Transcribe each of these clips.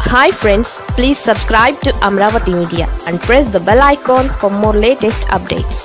hi friends please subscribe to Amaravati media and press the bell icon for more latest updates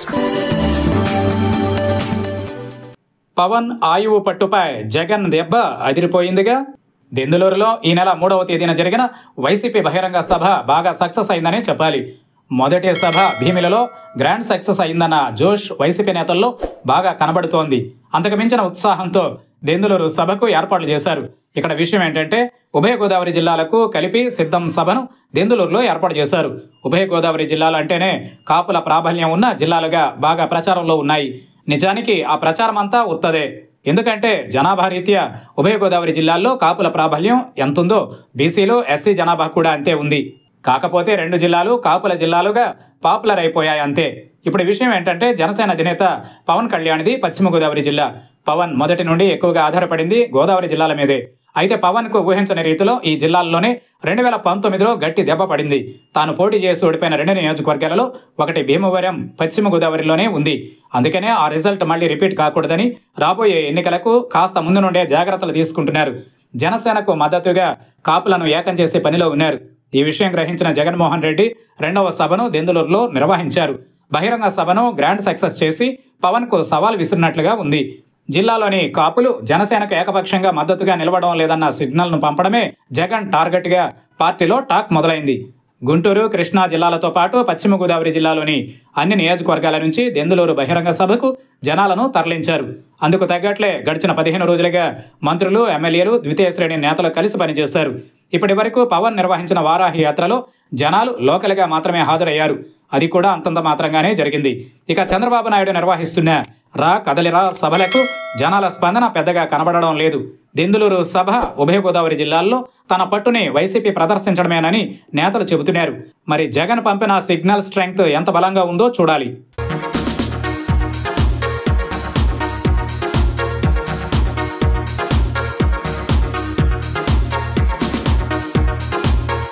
Pawan ఆయువు పట్టుపై జగన్ దెబ్బ అదిరిపోయిందిగా దెందులూరులో ఈ నెల మూడవ తేదీన జరిగిన వైసీపీ బహిరంగ సభ బాగా సక్సెస్ అయిందని చెప్పాలి మొదటి సభ భీమిలలో గ్రాండ్ సక్సెస్ అయిందన్న జోష్ వైసీపీ నేతల్లో బాగా కనబడుతోంది అంతకు మించిన ఉత్సాహంతో దెందులూరు సభకు ఏర్పాట్లు చేశారు ఇక్కడ విషయం ఏంటంటే ఉభయ గోదావరి జిల్లాలకు కలిపి సిద్ధం సభను దెందులూరులో ఏర్పాటు చేశారు ఉభయ గోదావరి జిల్లాలు అంటేనే కాపుల ప్రాబల్యం ఉన్న జిల్లాలుగా బాగా ప్రచారంలో ఉన్నాయి నిజానికి ఆ ప్రచారం అంతా ఉత్తదే ఎందుకంటే జనాభా రీత్యా ఉభయ గోదావరి జిల్లాల్లో కాపుల ప్రాబల్యం ఎంతుందో బీసీలో ఎస్సీ జనాభా కూడా అంతే ఉంది కాకపోతే రెండు జిల్లాలు కాపుల జిల్లాలుగా పాపులర్ అయిపోయాయి అంతే ఇప్పుడు విషయం ఏంటంటే జనసేన అధినేత పవన్ కళ్యాణ్ది పశ్చిమ గోదావరి జిల్లా పవన్ మొదటి నుండి ఎక్కువగా ఆధారపడింది గోదావరి జిల్లాల మీదే అయితే పవన్కు ఊహించని రీతిలో ఈ జిల్లాల్లోనే రెండు వేల పంతొమ్మిదిలో గట్టి దెబ్బ పడింది తాను పోటీ చేసి ఓడిపోయిన రెండు నియోజకవర్గాలలో ఒకటి భీమవరం పశ్చిమ గోదావరిలోనే ఉంది అందుకనే ఆ రిజల్ట్ మళ్ళీ రిపీట్ కాకూడదని రాబోయే ఎన్నికలకు కాస్త ముందు నుండే జాగ్రత్తలు తీసుకుంటున్నారు జనసేనకు మద్దతుగా కాపులను ఏకం చేసే పనిలో ఉన్నారు ఈ విషయం గ్రహించిన జగన్మోహన్ రెడ్డి రెండవ సభను దెందులూరులో నిర్వహించారు బహిరంగ సభను గ్రాండ్ సక్సెస్ చేసి పవన్కు సవాల్ విసిరినట్లుగా ఉంది జిల్లాలోని కాపులు జనసేనకు ఏకపక్షంగా మద్దతుగా నిలవడం లేదన్న సిగ్నల్ను పంపడమే జగన్ టార్గెట్గా పార్టీలో టాక్ మొదలైంది గుంటూరు కృష్ణా జిల్లాలతో పాటు పశ్చిమ గోదావరి జిల్లాలోని అన్ని నియోజకవర్గాల నుంచి దెందులూరు బహిరంగ సభకు జనాలను తరలించారు అందుకు తగ్గట్లే గడిచిన పదిహేను రోజులుగా మంత్రులు ఎమ్మెల్యేలు ద్వితీయ శ్రేణి నేతలు కలిసి పనిచేశారు ఇప్పటి వరకు పవన్ నిర్వహించిన వారాహి యాత్రలో జనాలు లోకల్గా మాత్రమే హాజరయ్యారు అది కూడా అంతంత మాత్రంగానే జరిగింది ఇక చంద్రబాబు నాయుడు నిర్వహిస్తున్న రా కదలిరా సభలకు జనాల స్పందన పెద్దగా కనబడడం లేదు దెందులూరు సభ ఉభయ గోదావరి జిల్లాల్లో తన పట్టుని వైసీపీ ప్రదర్శించడమేనని నేతలు చెబుతున్నారు మరి జగన్ పంపిన సిగ్నల్ స్ట్రెంగ్త్ ఎంత బలంగా ఉందో చూడాలి